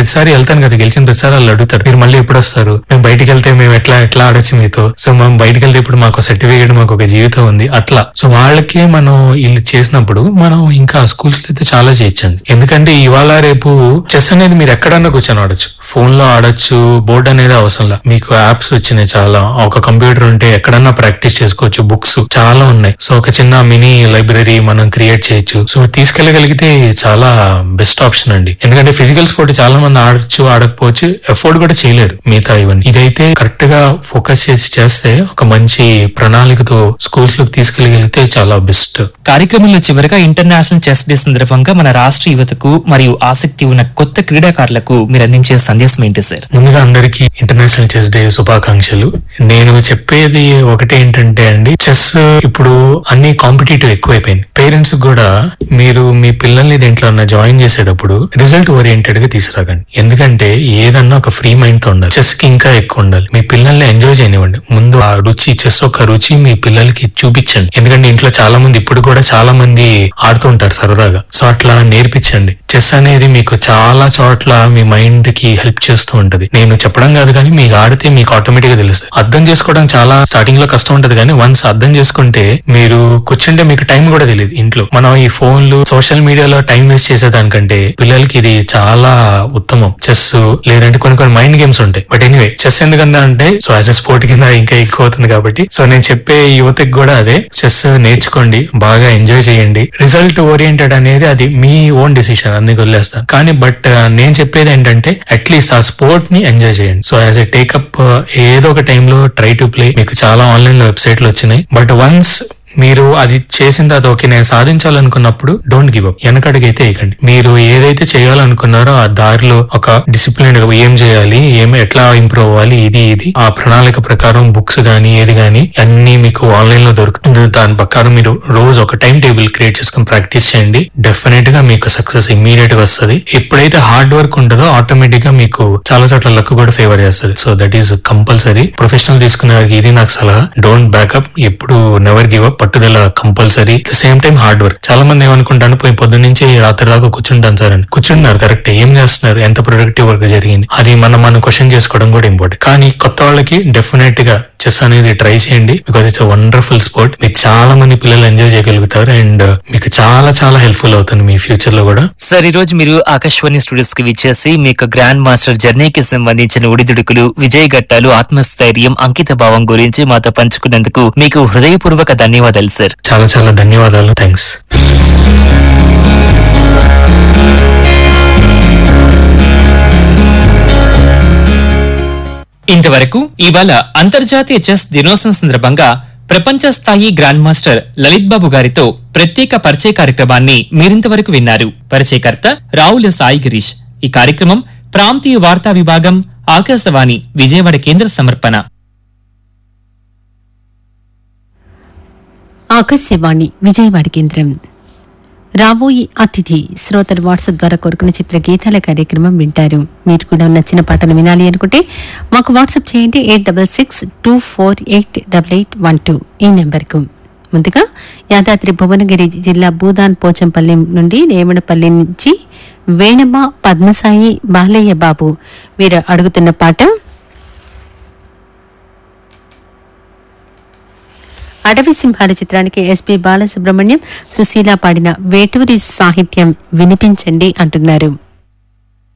ప్రతిసారి వెళ్తాను కదా గెలిచిన ప్రతిసారి వాళ్ళు అడుగుతారు మీరు మళ్ళీ ఎప్పుడు వస్తారు మేము బయటికి వెళ్తే మేము ఎట్లా ఎట్లా ఆడొచ్చు మీతో సో మనం బయటికి వెళ్తే ఇప్పుడు మాకు సర్టిఫికేట్ మాకు ఒక జీవితం ఉంది అట్లా సో వాళ్ళకి మనం వీళ్ళు చేసినప్పుడు మనం ఇంకా స్కూల్స్ లో అయితే చాలా చేయొచ్చండి ఎందుకంటే ఇవాళ రేపు చెస్ అనేది మీరు ఎక్కడన్నా కూర్చొని ఆడొచ్చు ఫోన్ లో ఆడొచ్చు బోర్డు అనేది అవసరం లేదు మీకు యాప్స్ వచ్చినాయి చాలా ఒక కంప్యూటర్ ఉంటే ఎక్కడన్నా ప్రాక్టీస్ చేసుకోవచ్చు బుక్స్ చాలా ఉన్నాయి సో ఒక చిన్న మినీ లైబ్రరీ మనం క్రియేట్ చేయొచ్చు సో తీసుకెళ్ళగలిగితే చాలా బెస్ట్ ఆప్షన్ అండి ఎందుకంటే ఫిజికల్ స్పోర్ట్ చాలా మంది ఆడొచ్చు ఆడకపోవచ్చు ఎఫోర్డ్ కూడా చేయలేరు మిగతా ఇవన్నీ ఇదైతే కరెక్ట్ గా ఫోకస్ చేసి చేస్తే ఒక మంచి ప్రణాళికతో స్కూల్స్ లోకి తీసుకెళ్ళగలిగితే చాలా బెస్ట్ కార్యక్రమంలో చివరగా ఇంటర్నేషనల్ చెస్ డే సందర్భంగా మన రాష్ట్ర యువతకు మరియు ఆసక్తి ఉన్న కొత్త క్రీడాకారులకు మీరు అందించే సందేశం ఏంటి సార్ ముందుగా అందరికీ ఇంటర్నేషనల్ చెస్ డే శుభాకాంక్షలు నేను చెప్పేది ఒకటి ఏంటంటే అండి చెస్ ఇప్పుడు అన్ని కాంపిటేటివ్ ఎక్కువైపోయింది పేరెంట్స్ కూడా మీరు మీ పిల్లల్ని దీంట్లో జాయిన్ చేసేటప్పుడు రిజల్ట్ ఓరియంటెడ్ గా తీసుకురాకండి ఎందుకంటే ఏదన్నా ఒక ఫ్రీ మైండ్ తో ఉండాలి చెస్ కి ఇంకా ఎక్కువ ఉండాలి మీ పిల్లల్ని ఎంజాయ్ చేయనివ్వండి ముందు ఆ రుచి చెస్ ఒక రుచి మీ పిల్లలకి చూపించండి ఎందుకంటే ఇంట్లో చాలా మంది ఇప్పుడు కూడా చాలా మంది ఆడుతూ ఉంటారు సరదాగా సో అట్లా నేర్పించండి చెస్ అనేది మీకు చాలా చోట్ల మీ మైండ్ కి హెల్ప్ చేస్తూ ఉంటది నేను చెప్పడం కాదు కానీ మీకు ఆడితే మీకు ఆటోమేటిక్ గా తెలుస్తుంది అర్థం చేసుకోవడం చాలా స్టార్టింగ్ లో కష్టం ఉంటది కానీ వన్స్ అర్థం చేసుకుంటే మీరు కూర్చుంటే మీకు టైం కూడా తెలియదు ఇంట్లో మనం ఈ ఫోన్లు సోషల్ మీడియాలో టైం వేస్ట్ చేసేదానికంటే పిల్లలకి ఇది చాలా ఉత్తమం చెస్ లేదంటే కొన్ని కొన్ని మైండ్ గేమ్స్ ఉంటాయి బట్ ఎనీవే చెస్ ఎందుకంటే అంటే సో యాజ్ ఎ స్పోర్ట్ కింద ఇంకా ఎక్కువ అవుతుంది కాబట్టి సో నేను చెప్పే యువతకి కూడా అదే చెస్ నేర్చుకోండి బాగా ఎంజాయ్ చేయండి రిజల్ట్ ఓరియంటెడ్ అనేది అది మీ ఓన్ డిసిషన్ అందుకు వదిలేస్తాను కానీ బట్ నేను చెప్పేది ఏంటంటే అట్లీస్ట్ ఆ స్పోర్ట్ ని ఎంజాయ్ చేయండి సో యాజ్ ఎ టేకప్ ఏదో ఒక టైంలో ట్రై టు ప్లే మీకు చాలా ఆన్లైన్ లో వెబ్సైట్లు వచ్చినాయి బట్ వన్స్ మీరు అది చేసిన తర్వాత ఓకే నేను సాధించాలనుకున్నప్పుడు డోంట్ గివ్ అప్ వెనకడిగైతే వేయకండి మీరు ఏదైతే చేయాలనుకున్నారో ఆ దారిలో ఒక డిసిప్లిన్ గా ఏం చేయాలి ఏం ఎట్లా ఇంప్రూవ్ అవ్వాలి ఇది ఇది ఆ ప్రణాళిక ప్రకారం బుక్స్ గానీ ఏది గానీ అన్ని మీకు ఆన్లైన్ లో దొరుకుతుంది దాని ప్రకారం మీరు రోజు ఒక టైం టేబుల్ క్రియేట్ చేసుకుని ప్రాక్టీస్ చేయండి డెఫినెట్ గా మీకు సక్సెస్ ఇమ్మీడియట్ గా వస్తుంది ఎప్పుడైతే హార్డ్ వర్క్ ఉంటుందో ఆటోమేటిక్ గా మీకు చాలా చోట్ల లక్ కూడా ఫేవర్ చేస్తుంది so that is compulsory professional తీసుకునే వారికి ఇది నాకు సలహా డోంట్ బ్యాకప్ ఎప్పుడు నెవర్ గివ్ అప్ పట్టుదల compulsory same time hard work చాలా మంది ఏమనుకుంటాను పోయి పొద్దున్న నుంచి రాత్రి దాకా కూర్చుంటాను సార్ అని కూర్చుంటున్నారు కరెక్ట్ ఏం చేస్తున్నారు ఎంత ప్రొడక్టివ్ వర్క్ జరిగింది అది మనం మనం క్వశ్చన్ చేసుకోవడం కూడా ఇంపార్టెంట్ కానీ కొత్త వాళ్ళకి డెఫినెట్ గా చెస్ అనేది ట్రై చేయండి బికాస్ ఇట్స్ వండర్ఫుల్ స్పోర్ట్ మీకు చాలా మంది పిల్లలు ఎంజాయ్ చేయగలుగుతారు అండ్ మీకు చాలా చాలా హెల్ప్ఫుల్ అవుతుంది మీ ఫ్యూచర్ లో కూడా సార్ ఈ రోజు మీరు ఆకాశవాణి స్టూడియోస్ కి విచ్చేసి మీ యొక్క గ్రాండ్ మాస్టర్ జర్నీకి సంబంధించిన ఒడిదుడుకులు విజయ ఘట్టాలు ఆత్మస్థైర్యం అంకిత భావం గురించి మాతో పంచుకున్నందుకు మీకు హృదయపూర్వక ధన్యవాదాలు సార్ చాలా చాలా ధన్యవాదాలు థ్యాంక్స్ ఇంతవరకు ఇవాళ అంతర్జాతీయ చెస్ దినోత్సవం సందర్భంగా ప్రపంచ స్థాయి గ్రాండ్ మాస్టర్ లలిత్ బాబు గారితో ప్రత్యేక పరిచయ కార్యక్రమాన్ని మీరింతవరకు విన్నారు పరిచయకర్త రావుల సాయి గిరీష్ ఈ కార్యక్రమం ప్రాంతీయ వార్తా విభాగం ఆకాశవాణి విజయవాడ కేంద్ర సమర్పణ ఆకాశవాణి విజయవాడ కేంద్రం రాబోయి అతిథి శ్రోతలు వాట్సాప్ ద్వారా కోరుకున్న చిత్ర గీతాల కార్యక్రమం వింటారు మీరు కూడా నచ్చిన పాటలు వినాలి అనుకుంటే మాకు వాట్సాప్ చేయండి eight double six two four eight double eight one two ఈ నెంబర్కు ముందుగా యాదాద్రి భువనగిరి జిల్లా భూదాన్ పోచంపల్లి నుండి రేమణపల్లి నుంచి వేణమ్మ పద్మసాయి బాలయ్య బాబు వీరు అడుగుతున్న పాట అడవి సింహాల చిత్రానికి ఎస్పి బాలసుబ్రహ్మణ్యం సుశీల పాడిన వేటూరి సాహిత్యం వినిపించండి అంటున్నారు